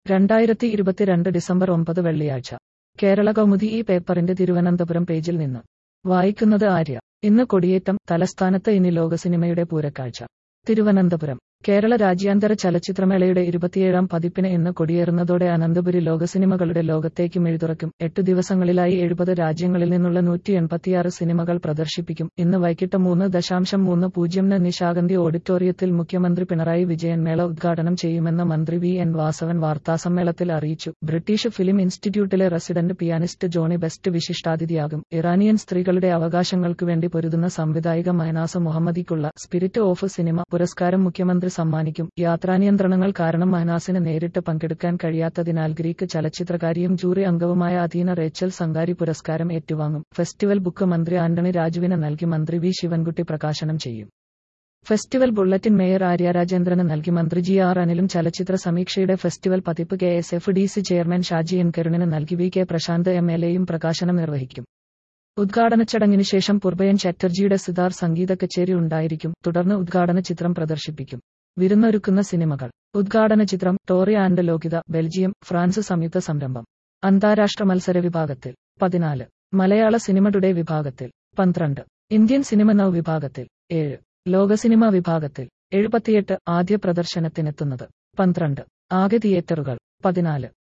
രണ്ടായിരത്തി ഇരുപത്തിരണ്ട് ഡിസംബർ ഒമ്പത് വെള്ളിയാഴ്ച കേരള കൗമുദി ഈ പേപ്പറിന്റെ തിരുവനന്തപുരം പേജിൽ നിന്ന് വായിക്കുന്നത് ആര്യ ഇന്ന് കൊടിയേറ്റം തലസ്ഥാനത്ത് ഇനി ലോക സിനിമയുടെ പൂരക്കാഴ്ച തിരുവനന്തപുരം കേരള രാജ്യാന്തര ചലച്ചിത്രമേളയുടെ ഇരുപത്തിയേഴാം പതിപ്പിന് ഇന്ന് കൊടിയേറുന്നതോടെ അനന്തപുരി ലോക സിനിമകളുടെ ലോകത്തേക്ക് മെഴുതുറക്കും എട്ട് ദിവസങ്ങളിലായി എഴുപത് രാജ്യങ്ങളിൽ നിന്നുള്ള നൂറ്റി എൺപത്തിയാറ് സിനിമകൾ പ്രദർശിപ്പിക്കും ഇന്ന് വൈകിട്ട് മൂന്ന് ദശാംശം മൂന്ന് പൂജ്യംന് നിശാഗന്ധി ഓഡിറ്റോറിയത്തിൽ മുഖ്യമന്ത്രി പിണറായി വിജയൻ മേള ഉദ്ഘാടനം ചെയ്യുമെന്ന് മന്ത്രി വി എൻ വാസവൻ വാർത്താസമ്മേളനത്തിൽ അറിയിച്ചു ബ്രിട്ടീഷ് ഫിലിം ഇൻസ്റ്റിറ്റ്യൂട്ടിലെ റെസിഡന്റ് പിയാനിസ്റ്റ് ജോണി ബെസ്റ്റ് വിശിഷ്ടാതിഥിയാകും ഇറാനിയൻ സ്ത്രീകളുടെ അവകാശങ്ങൾക്കു വേണ്ടി പൊരുതുന്ന സംവിധായിക മഹനാസ് മുഹമ്മദിക്കുള്ള സ്പിരിറ്റ് ഓഫ് സിനിമ പുരസ്കാരം മുഖ്യമന്ത്രി സമ്മാനിക്കും യാത്രാനിയന്ത്രണങ്ങൾ കാരണം മഹനാസിന് നേരിട്ട് പങ്കെടുക്കാൻ കഴിയാത്തതിനാൽ ഗ്രീക്ക് ചലച്ചിത്രകാരിയും ജൂറി അംഗവുമായ അധീന റേച്ചൽ സംഗാരി പുരസ്കാരം ഏറ്റുവാങ്ങും ഫെസ്റ്റിവൽ ബുക്ക് മന്ത്രി ആന്റണി രാജുവിന് നൽകി മന്ത്രി വി ശിവൻകുട്ടി പ്രകാശനം ചെയ്യും ഫെസ്റ്റിവൽ ബുള്ളറ്റിൻ മേയർ ആര്യ രാജേന്ദ്രന് നൽകി മന്ത്രി ജി ആർ അനിലും ചലച്ചിത്ര സമീക്ഷയുടെ ഫെസ്റ്റിവൽ പതിപ്പ് K S F D C chairman Shaji N കരുണിന് നൽകി V K Prashanth M L എയും പ്രകാശനം നിർവഹിക്കും ഉദ്ഘാടന ചടങ്ങിന് ശേഷം പുർബയൻ ചാറ്റർജിയുടെ സിതാർ സംഗീത കച്ചേരി ഉണ്ടായിരിക്കും തുടർന്ന് ഉദ്ഘാടന ചിത്രം പ്രദർശിപ്പിക്കും വിരുന്നൊരുക്കുന്ന സിനിമകൾ ഉദ്ഘാടന ചിത്രം Tori and Lokita Belgium France സംയുക്ത സംരംഭം അന്താരാഷ്ട്ര മത്സര വിഭാഗത്തിൽ പതിനാല് മലയാള സിനിമ ടുഡേ വിഭാഗത്തിൽ പന്ത്രണ്ട് ഇന്ത്യൻ സിനിമ നൗ വിഭാഗത്തിൽ ഏഴ് ലോക സിനിമ വിഭാഗത്തിൽ എഴുപത്തിയെട്ട് ആദ്യ പ്രദർശനത്തിനെത്തുന്നത് പന്ത്രണ്ട് ആകെ തിയേറ്ററുകൾ പതിനാല്